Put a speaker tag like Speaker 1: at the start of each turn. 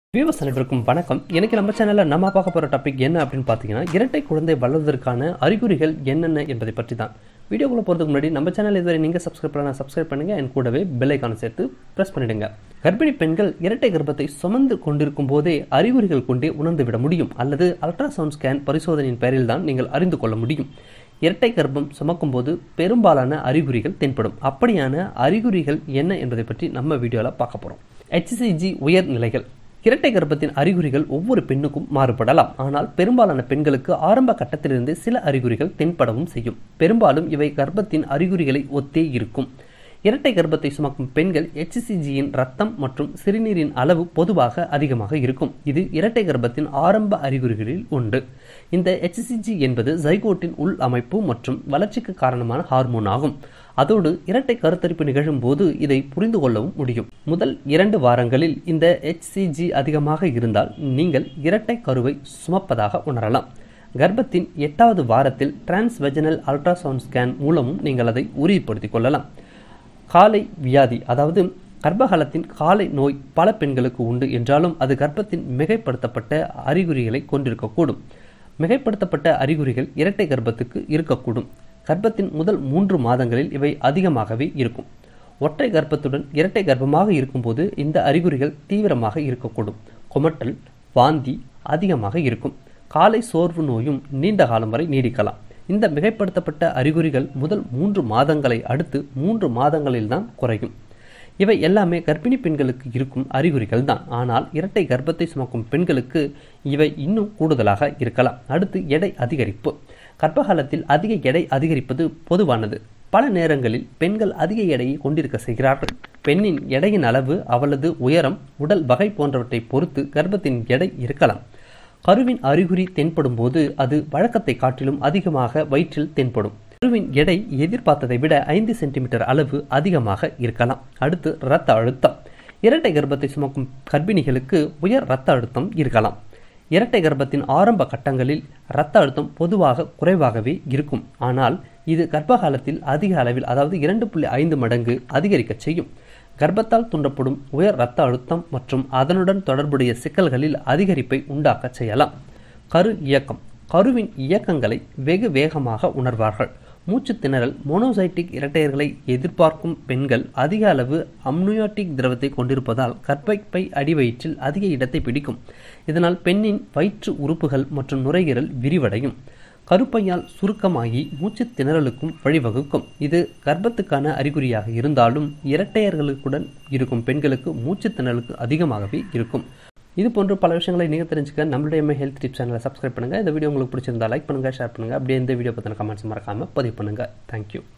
Speaker 1: viewers அனைவருக்கும் வணக்கம் எனக்கு நம்ம சேனலில் நம்ம பார்க்க போகிற டாபிக் என்ன அப்படின்னு பார்த்தீங்கன்னா இரட்டை குழந்தை வளர்வதற்கான அறிகுறிகள் என்னென்ன என்பதை பற்றி தான் வீடியோக்குள்ள போகிறதுக்கு முன்னாடி நம்ம சேனல் இதுவரை நீங்கள் சப்ஸ்கிரைப் பண்ணலாம் சப்ஸ்கிரைப் பண்ணுங்க என் கூடவே பெல் ஐக்கானை சேர்த்து ப்ரெஸ் பண்ணிடுங்க கர்ப்பிணி பெண்கள் இரட்டை கர்ப்பத்தை சுமந்து கொண்டிருக்கும் போதே அறிகுறிகள் கொண்டே உணர்ந்து விட முடியும் அல்லது அல்ட்ராசவுண்ட் ஸ்கேன் பரிசோதனையின் பெயரில் தான் நீங்கள் அறிந்து கொள்ள முடியும் இரட்டை கர்ப்பம் சுமக்கும் போது பெரும்பாலான அறிகுறிகள் தென்படும் அப்படியான அறிகுறிகள் என்ன என்பதை பற்றி நம்ம வீடியோவில் பார்க்க போகிறோம் ஹெச்சிசிஜி உயர் நிலைகள் இரட்டை கர்ப்பத்தின் அறிகுறிகள் ஒவ்வொரு பெண்ணுக்கும் மாறுபடலாம் ஆனால் பெரும்பாலான பெண்களுக்கு ஆரம்ப கட்டத்திலிருந்து சில அறிகுறிகள் தென்படவும் செய்யும் பெரும்பாலும் இவை கர்ப்பத்தின் அறிகுறிகளை ஒத்தே இருக்கும் இரட்டை கர்ப்பத்தை சுமக்கும் பெண்கள் HCG-யின் ரத்தம் மற்றும் சிறுநீரின் அளவு பொதுவாக அதிகமாக இருக்கும் இது இரட்டை கர்ப்பத்தின் ஆரம்ப அறிகுறிகளில் உண்டு இந்த HCG என்பது ஜைகோட்டின் உள் அமைப்பு மற்றும் வளர்ச்சிக்கு காரணமான ஹார்மோன் ஆகும் அதோடு இரட்டை கருத்தரிப்பு நிகழும் போது இதை புரிந்து கொள்ளவும் முடியும் முதல் இரண்டு வாரங்களில் இந்த HCG அதிகமாக இருந்தால் நீங்கள் இரட்டை கருவை சுமப்பதாக உணரலாம் கர்ப்பத்தின் எட்டாவது வாரத்தில் டிரான்ஸ்வெஜனல் அல்ட்ராசவுண்ட் ஸ்கேன் மூலமும் நீங்கள் அதை உறுதிப்படுத்திக் கொள்ளலாம் காலை வியாதி அதாவது கர்ப்பகாலத்தின் காலை நோய் பல பெண்களுக்கு உண்டு என்றாலும் அது கர்ப்பத்தின் மிகைப்படுத்தப்பட்ட அறிகுறிகளை கொண்டிருக்கக்கூடும் மிகைப்படுத்தப்பட்ட அறிகுறிகள் இரட்டை கர்ப்பத்துக்கு இருக்கக்கூடும் கர்ப்பத்தின் முதல் மூன்று மாதங்களில் இவை அதிகமாகவே இருக்கும் ஒற்றை கர்ப்பத்துடன் இரட்டை கர்ப்பமாக இருக்கும்போது இந்த அறிகுறிகள் தீவிரமாக இருக்கக்கூடும் குமட்டல் வாந்தி அதிகமாக இருக்கும் காலை சோர்வு நோயும் நீண்ட காலம் வரை நீடிக்கலாம் இந்த மிகைப்படுத்தப்பட்ட அறிகுறிகள் முதல் மூன்று மாதங்களை அடுத்து மூன்று மாதங்களில் தான் குறையும் இவை எல்லாமே கர்ப்பிணி பெண்களுக்கு இருக்கும் அறிகுறிகள் தான் ஆனால் இரட்டை கர்ப்பத்தை சுமக்கும் பெண்களுக்கு இவை இன்னும் கூடுதலாக இருக்கலாம் அடுத்து எடை அதிகரிப்பு கர்ப்பகாலத்தில் அதிக எடை அதிகரிப்பது பொதுவானது பல நேரங்களில் பெண்கள் அதிக எடையை கொண்டிருக்க செய்கிறார்கள் பெண்ணின் எடையின் அளவு அவளது உயரம் உடல் வகை போன்றவற்றை பொறுத்து கர்ப்பத்தின் எடை இருக்கலாம் கருவின் அறிகுறி தென்படும் போது அது வழக்கத்தை காட்டிலும் அதிகமாக வயிற்றில் தென்படும் கருவின் எடை எதிர்பார்த்ததை விட ஐந்து சென்டிமீட்டர் அளவு அதிகமாக இருக்கலாம் அடுத்து இரத்த அழுத்தம் இரட்டை கர்ப்பத்தை சுமக்கும் கர்ப்பிணிகளுக்கு உயர் இரத்த அழுத்தம் இருக்கலாம் இரட்டை கர்ப்பத்தின் ஆரம்ப கட்டங்களில் இரத்த அழுத்தம் பொதுவாக குறைவாகவே இருக்கும் ஆனால் இது கர்ப்பகாலத்தில் அதிக அளவில் அதாவது இரண்டு புள்ளி ஐந்து மடங்கு அதிகரிக்க செய்யும் கர்ப்பத்தால் தூண்டப்படும் உயர் இரத்த அழுத்தம் மற்றும் அதனுடன் தொடர்புடைய சிக்கல்களில் அதிகரிப்பை உண்டாக்க செய்யலாம் கரு இயக்கம் கருவின் இயக்கங்களை வெகு வேகமாக உணர்வார்கள் மூச்சு திணறல் மோனோசைட்டிக் இரட்டையர்களை எதிர்பார்க்கும் பெண்கள் அதிக அளவு அம்னியோட்டிக் திரவத்தை கொண்டிருப்பதால் கற்பப்பை அடிவயிற்றில் அதிக இடத்தை பிடிக்கும் இதனால் பெண்ணின் வயிற்று உறுப்புகள் மற்றும் நுரையீரல் விரிவடையும் கருப்பையால் சுருக்கமாகி மூச்சு திணறலுக்கும் வழிவகுக்கும் இது கர்ப்பத்துக்கான அறிகுறியாக இருந்தாலும் இரட்டையர்களுடன் இருக்கும் பெண்களுக்கு மூச்சு திணறலுக்கு அதிகமாகவே இருக்கும் இது போன்ற பல விஷயங்களை நீங்கள் தெரிஞ்சுக்க நம்மளுடைய எம்ஏ ஹெல்த் டிப்ஸ் சேனலை சப்ஸ்கிரைப் பண்ணுங்கள் இந்த வீடியோ உங்களுக்கு பிடிச்சிருந்தா லைக் பண்ணுங்கள் ஷேர் பண்ணுங்கள் அப்படியே இந்த வீடியோ பற்றின கமெண்ட்ஸ் மறக்காமல் பதிவு பண்ணுங்கள் தேங்க்யூ